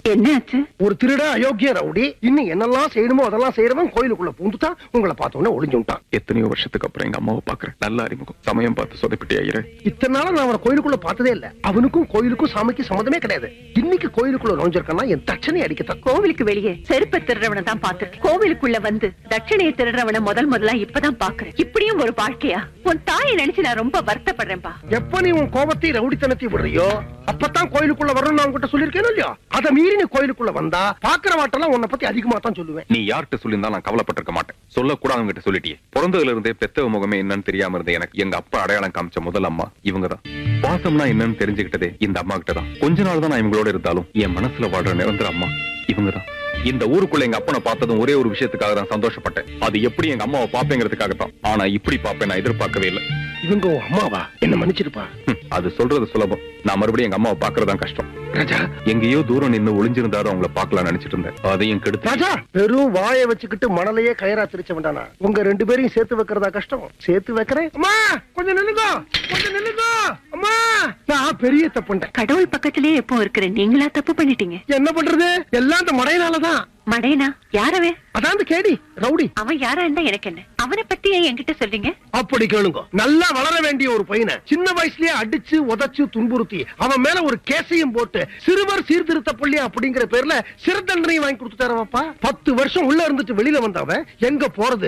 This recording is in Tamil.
என்னாச்சு ஒரு திருட அயோக்கிய ரவுடி இன்னும் என்னெல்லாம் செய்யணுமோ அதெல்லாம் செய்யறவன் கோயிலுக்குள்ள பூந்துட்டான் உங்களை பார்த்த உடனே ஒளிஞ்சு விட்டான் எத்தனையோ வருஷத்துக்கு அப்புறம் எங்க அம்மாவை பாக்குறேன் நல்ல அறிமுகம் சமயம் பார்த்து சொதப்பிட்டே ஐயரே இத்தனை நாளா நான் அவனை கோயிலுக்குள்ள பார்த்ததே இல்ல அவனுக்கும் கோயிலுக்கும் சாமிக்கு சம்மந்தமே கிடையாது இன்னைக்கு கோயிலுக்குள்ள நுழைஞ்சிருக்கானா என் தட்சணை அடிக்கத்தான் கோவிலுக்கு வெளியே செருப்ப திருடுறவனை தான் பாத்துருக்கேன் கோவிலுக்குள்ள வந்து தட்சணையை திருடுறவனை முதல் முதலா இப்பதான் பாக்குறேன் இப்படியும் ஒரு வாழ்க்கையா உன் தாயை நினைச்சு நான் ரொம்ப வருத்தப்படுறேன்பா எப்ப நீ உன் கோபத்தை ரவுடித்தனத்தை விடுறியோ அப்பதான் கோயிலுக்குள்ள வரணும்னு நான் உன்கிட்ட சொல்லிருக்கேன் இல்லையா அதை மீறி நீ கோயிலுக்குள்ள வந்தா பாக்குற வாட்டெல்லாம் உன்னை பத்தி அதிகமா தான் சொல்லுவேன் நீ யார்கிட்ட சொல்லியிருந்தா நான் கவலைப்பட்டிருக்க மாட்டேன் சொல்லக்கூடாது கிட்ட சொல்லிட்டியே பிறந்ததுல இருந்தே பெத்த முகமே என்னன்னு தெரியாம இருந்தே எனக்கு எங்க அப்பா அடையாளம் காமிச்ச முதல் அம்மா இவங்க தான் பாசம்னா என்னன்னு தெரிஞ்சுக்கிட்டதே இந்த அம்மா கிட்ட தான் கொஞ்ச நாள் தான் நான் இவங்களோட இருந்தாலும் என் மனசுல வாழ்ற நிரந்தர அம்மா இவங்க தான் இந்த ஊருக்குள்ள எங்க அப்பனை பார்த்ததும் ஒரே ஒரு விஷயத்துக்காக தான் சந்தோஷப்பட்டேன் அது எப்படி எங்க அம்மாவை பாப்பேங்கிறதுக்காக தான் ஆனா இப்படி பாப்பேன் நான் எதிர்பார்க்கவே இல்லை இவங்க உன் அம்மாவா என்ன மன்னிச்சிருப்பா ஹம், அது சொல்றது சுலபம் நான் மறுபடியும் எங்க அம்மாவை பாக்குறதா கஷ்டம் ராஜா எங்கேயோ தூரம் நின்னு ஒளிஞ்சிருந்தாரும் அவங்கள பார்க்கலாம் நினைச்சிட்டு இருந்தேன் அதையும் கெடுத்து ராஜா வெறும் வாயை வச்சுக்கிட்டு மணலையே கயிறா திரிச்ச வேண்டானா உங்க ரெண்டு பேரையும் சேர்த்து வைக்கிறதா கஷ்டம் சேர்த்து வைக்கிறேன் அம்மா கொஞ்சம் நில்லுங்க கொஞ்சம் நில்லுங்க அம்மா நான் பெரிய தப்புண்டேன் கடவுள் பக்கத்திலேயே எப்போ இருக்கிற நீங்களா தப்பு பண்ணிட்டீங்க என்ன பண்றது எல்லாம் இந்த மழையினாலதான் மடையனா யாரவே அதான் இந்த கேடி ரவுடி அவன் யாரா இருந்தா எனக்கு என்ன அவனை பத்தி ஏன் என்கிட்ட சொல்றீங்க அப்படி கேளுங்க நல்லா வளர வேண்டிய ஒரு பையனை சின்ன வயசுலயே அடிச்சு உதைச்சு துன்புறுத்தி அவன் மேல ஒரு கேசையும் போட்டு சிறுவர் சீர்திருத்த பள்ளி அப்படிங்கிற பேர்ல சிறை தண்டனை வாங்கி கொடுத்துட்டாரப்பா பத்து வருஷம் உள்ள இருந்துட்டு வெளியில வந்தவன் எங்க போறது